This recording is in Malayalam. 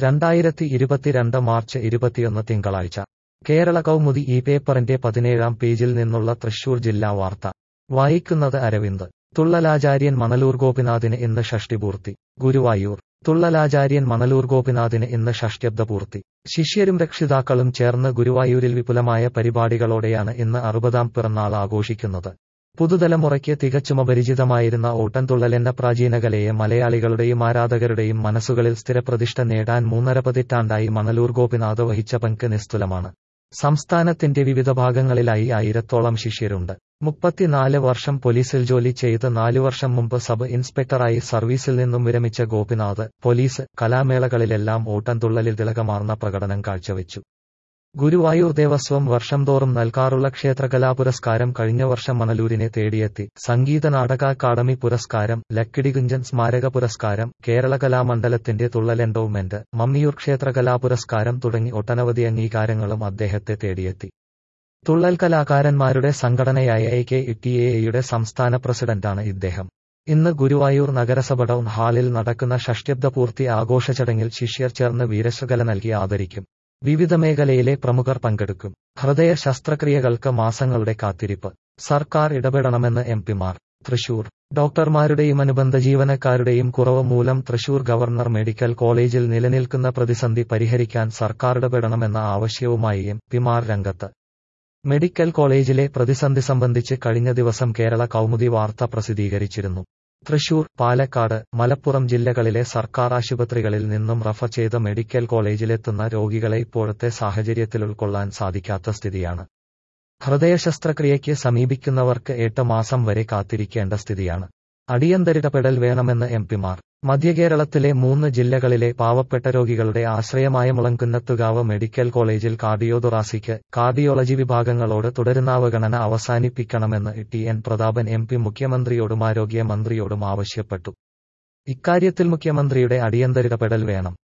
രണ്ടായിരത്തി ഇരുപത്തിരണ്ട് മാർച്ച് ഇരുപത്തിയൊന്ന് തിങ്കളാഴ്ച കേരള കൗമുദി ഈ പേപ്പറിന്റെ പതിനേഴാം പേജിൽ നിന്നുള്ള തൃശൂർ ജില്ലാ വാർത്ത വായിക്കുന്നത് അരവിന്ദ് തുള്ളലാചാര്യൻ മണലൂർ ഗോപിനാഥിന് ഇന്ന് ഷഷ്ടിപൂർത്തി ഗുരുവായൂർ തുള്ളലാചാര്യൻ മണലൂർ ഗോപിനാഥിന് ഇന്ന് ഷഷ്ട്യബ്ദപൂർത്തി ശിഷ്യരും രക്ഷിതാക്കളും ചേർന്ന് ഗുരുവായൂരിൽ വിപുലമായ പരിപാടികളോടെയാണ് ഇന്ന് അറുപതാം പിറന്നാൾ ആഘോഷിക്കുന്നത് പുതുതലമുറയ്ക്ക് തികച്ചും അപരിചിതമായിരുന്ന ഓട്ടൻതുള്ളലെന്ന പ്രാചീന കലയെ മലയാളികളുടെയും ആരാധകരുടെയും മനസ്സുകളിൽ സ്ഥിരപ്രതിഷ്ഠ നേടാൻ മൂന്നര പതിറ്റാണ്ടായി മണലൂർ ഗോപിനാഥ് വഹിച്ച പങ്ക് നിസ്തുലമാണ് സംസ്ഥാനത്തിന്റെ വിവിധ ഭാഗങ്ങളിലായി ആയിരത്തോളം ശിഷ്യരുണ്ട് മുപ്പത്തിനാല് വർഷം പോലീസിൽ ജോലി ചെയ്ത് നാലു വർഷം മുമ്പ് സബ് ഇൻസ്പെക്ടറായി സർവീസിൽ നിന്നും വിരമിച്ച ഗോപിനാഥ് പോലീസ് കലാമേളകളിലെല്ലാം ഓട്ടംതുള്ളലിൽ തിളക്കമാർന്ന പ്രകടനം കാഴ്ചവെച്ചു ഗുരുവായൂർ ദേവസ്വം വർഷം തോറും നൽകാറുള്ള ക്ഷേത്രകലാ പുരസ്കാരം കഴിഞ്ഞ വർഷം മണലൂരിനെ തേടിയെത്തി സംഗീത നാടക അക്കാദമി പുരസ്കാരം ലക്കിടികുഞ്ചൻ സ്മാരക പുരസ്കാരം കേരള കലാമണ്ഡലത്തിന്റെ തുള്ളൽ എൻഡോവ്മെന്റ് മമ്മിയൂർ ക്ഷേത്രകലാ പുരസ്കാരം തുടങ്ങി ഒട്ടനവധി അംഗീകാരങ്ങളും അദ്ദേഹത്തെ തേടിയെത്തി തുള്ളൽ കലാകാരന്മാരുടെ സംഘടനയായ എ കെ ടി എയുടെ സംസ്ഥാന പ്രസിഡന്റാണ് ഇദ്ദേഹം ഇന്ന് ഗുരുവായൂർ നഗരസഭ ടൗൺ ഹാളിൽ നടക്കുന്ന ഷഷ്ട്യബ്ദപൂർത്തി ആഘോഷ ചടങ്ങിൽ ശിഷ്യർ ചേർന്ന് വീരശകല നൽകി ആദരിക്കും വിവിധ മേഖലയിലെ പ്രമുഖർ പങ്കെടുക്കും ഹൃദയ ശസ്ത്രക്രിയകൾക്ക് മാസങ്ങളുടെ കാത്തിരിപ്പ് സർക്കാർ ഇടപെടണമെന്ന് എം പിമാർ തൃശൂർ ഡോക്ടർമാരുടെയും അനുബന്ധ ജീവനക്കാരുടെയും കുറവ് മൂലം തൃശൂർ ഗവർണർ മെഡിക്കൽ കോളേജിൽ നിലനിൽക്കുന്ന പ്രതിസന്ധി പരിഹരിക്കാൻ സർക്കാർ ഇടപെടണമെന്ന ആവശ്യവുമായി എം പിമാർ രംഗത്ത് മെഡിക്കൽ കോളേജിലെ പ്രതിസന്ധി സംബന്ധിച്ച് കഴിഞ്ഞ ദിവസം കേരള കൗമുദി വാർത്ത പ്രസിദ്ധീകരിച്ചിരുന്നു തൃശൂർ പാലക്കാട് മലപ്പുറം ജില്ലകളിലെ സർക്കാർ ആശുപത്രികളിൽ നിന്നും റഫർ ചെയ്ത മെഡിക്കൽ കോളേജിലെത്തുന്ന രോഗികളെ ഇപ്പോഴത്തെ സാഹചര്യത്തിൽ ഉൾക്കൊള്ളാൻ സാധിക്കാത്ത സ്ഥിതിയാണ് ഹൃദയ ശസ്ത്രക്രിയയ്ക്ക് സമീപിക്കുന്നവർക്ക് എട്ട് മാസം വരെ കാത്തിരിക്കേണ്ട സ്ഥിതിയാണ് അടിയന്തരിടപെടൽ വേണമെന്ന് എം പിമാർ മധ്യകേരളത്തിലെ മൂന്ന് ജില്ലകളിലെ പാവപ്പെട്ട രോഗികളുടെ ആശ്രയമായ മുളങ്കുന്നത്തുകാവ് മെഡിക്കൽ കോളേജിൽ കാർഡിയോതൊറാസിക്ക് കാർഡിയോളജി വിഭാഗങ്ങളോട് തുടരുന്ന അവഗണന അവസാനിപ്പിക്കണമെന്ന് T N Prathapan M P മുഖ്യമന്ത്രിയോടും ആരോഗ്യ മന്ത്രിയോടും ആവശ്യപ്പെട്ടു ഇക്കാര്യത്തിൽ മുഖ്യമന്ത്രിയുടെ അടിയന്തരിടപെടൽ വേണം